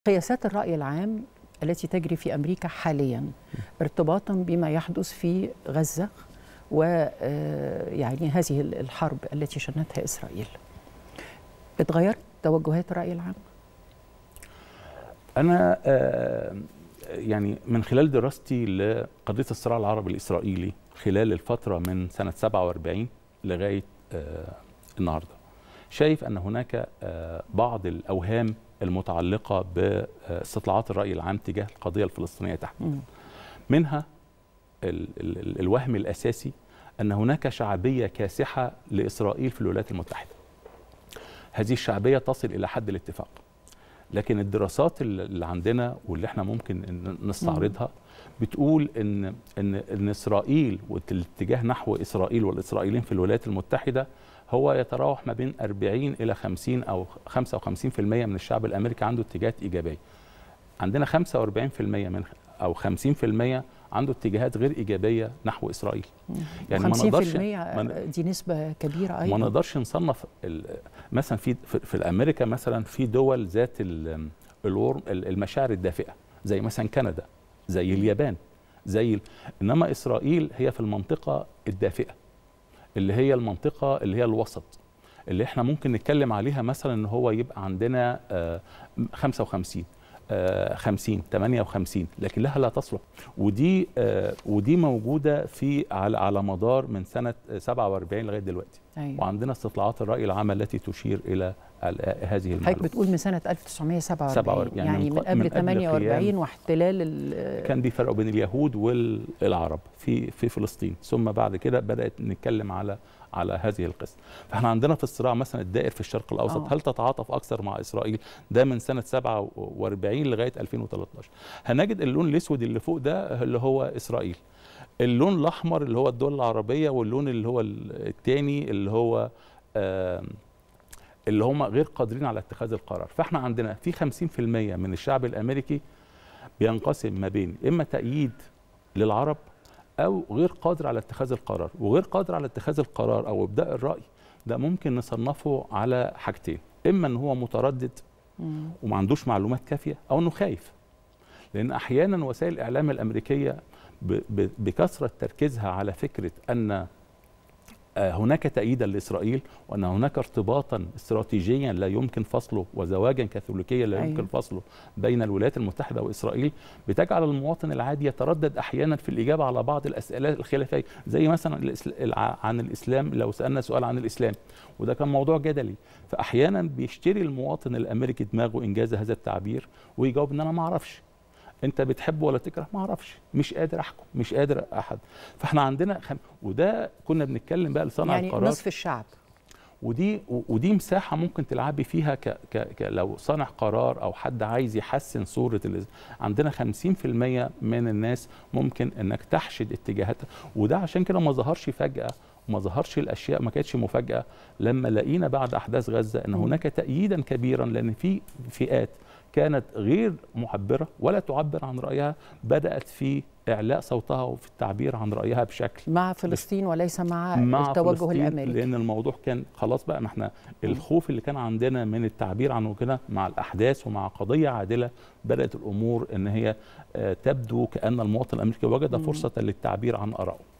قياسات الرأي العام التي تجري في أمريكا حاليا ارتباطا بما يحدث في غزة ويعني هذه الحرب التي شنتها إسرائيل اتغيرت توجهات الرأي العام؟ أنا آه، يعني من خلال دراستي لقضية الصراع العربي الإسرائيلي خلال الفترة من سنة 47 لغاية آه، النهاردة شايف أن هناك آه، بعض الأوهام المتعلقة باستطلاعات الرأي العام تجاه القضية الفلسطينية تحديدا منها ال ال الوهم الأساسي أن هناك شعبية كاسحة لإسرائيل في الولايات المتحدة هذه الشعبية تصل إلى حد الاتفاق لكن الدراسات اللي عندنا واللي احنا ممكن نستعرضها بتقول ان ان ان اسرائيل والاتجاه نحو اسرائيل والاسرائيليين في الولايات المتحده هو يتراوح ما بين 40 الى 50 او 55% من الشعب الامريكي عنده اتجاهات ايجابيه. عندنا 45% من او 50% عنده اتجاهات غير ايجابيه نحو اسرائيل. يعني ما نقدرش دي نسبه كبيره ايضا ما نقدرش نصنف مثلا في في الامريكا مثلا في دول ذات المشاعر الدافئه زي مثلا كندا زي اليابان زي انما اسرائيل هي في المنطقه الدافئه اللي هي المنطقه اللي هي الوسط اللي احنا ممكن نتكلم عليها مثلا ان هو يبقى عندنا 55 50 58 لكن لها لا تصلح ودي ودي موجوده في على على مدار من سنه 47 لغايه دلوقتي أيوة. وعندنا استطلاعات الراي العام التي تشير الى هذه المعلومات حضرتك بتقول من سنه 1947 يعني, يعني من قبل من 48 واحتلال كان بيفرقوا بين اليهود والعرب في في فلسطين ثم بعد كده بدات نتكلم على على هذه القصه فاحنا عندنا في الصراع مثلا الدائر في الشرق الاوسط أوه. هل تتعاطف اكثر مع اسرائيل ده من سنه 47 لغايه 2013 هنجد اللون الاسود اللي فوق ده اللي هو اسرائيل اللون الاحمر اللي هو الدول العربيه واللون اللي هو الثاني اللي هو آه اللي هم غير قادرين على اتخاذ القرار فاحنا عندنا في 50% من الشعب الامريكي بينقسم ما بين اما تأييد للعرب او غير قادر على اتخاذ القرار وغير قادر على اتخاذ القرار او ابداء الراي ده ممكن نصنفه على حاجتين اما ان هو متردد وما عندوش معلومات كافيه او انه خايف لان احيانا وسائل الاعلام الامريكيه بكثره تركيزها على فكره ان هناك تأييدا لإسرائيل وأن هناك ارتباطا استراتيجيا لا يمكن فصله وزواجا كاثوليكيا لا يمكن فصله بين الولايات المتحدة وإسرائيل بتجعل المواطن العادي يتردد أحيانا في الإجابة على بعض الأسئلة الخلافية زي مثلا عن الإسلام لو سألنا سؤال عن الإسلام وده كان موضوع جدلي فأحيانا بيشتري المواطن الأمريكي دماغه إنجاز هذا التعبير ويجاوب إن أنا ما أعرفش انت بتحبه ولا تكره ما اعرفش مش قادر احكم مش قادر احد فاحنا عندنا خم... وده كنا بنتكلم بقى لصانع يعني القرار يعني نصف الشعب ودي ودي مساحه ممكن تلعبي فيها ك... ك... ك... لو صانع قرار او حد عايز يحسن صوره ال... عندنا 50% من الناس ممكن انك تحشد اتجاهاتها وده عشان كده ما ظهرش فجاه وما ظهرش الاشياء ما كانتش مفاجاه لما لقينا بعد احداث غزه ان هناك تأييدا كبيرا لان في فئات كانت غير معبره ولا تعبر عن رايها بدات في اعلاء صوتها وفي التعبير عن رايها بشكل مع فلسطين وليس مع, مع التوجه فلسطين الامريكي لان الموضوع كان خلاص بقى ما احنا الخوف اللي كان عندنا من التعبير عنه كده مع الاحداث ومع قضيه عادله بدات الامور ان هي تبدو كان المواطن الامريكي وجد فرصه للتعبير عن ارائه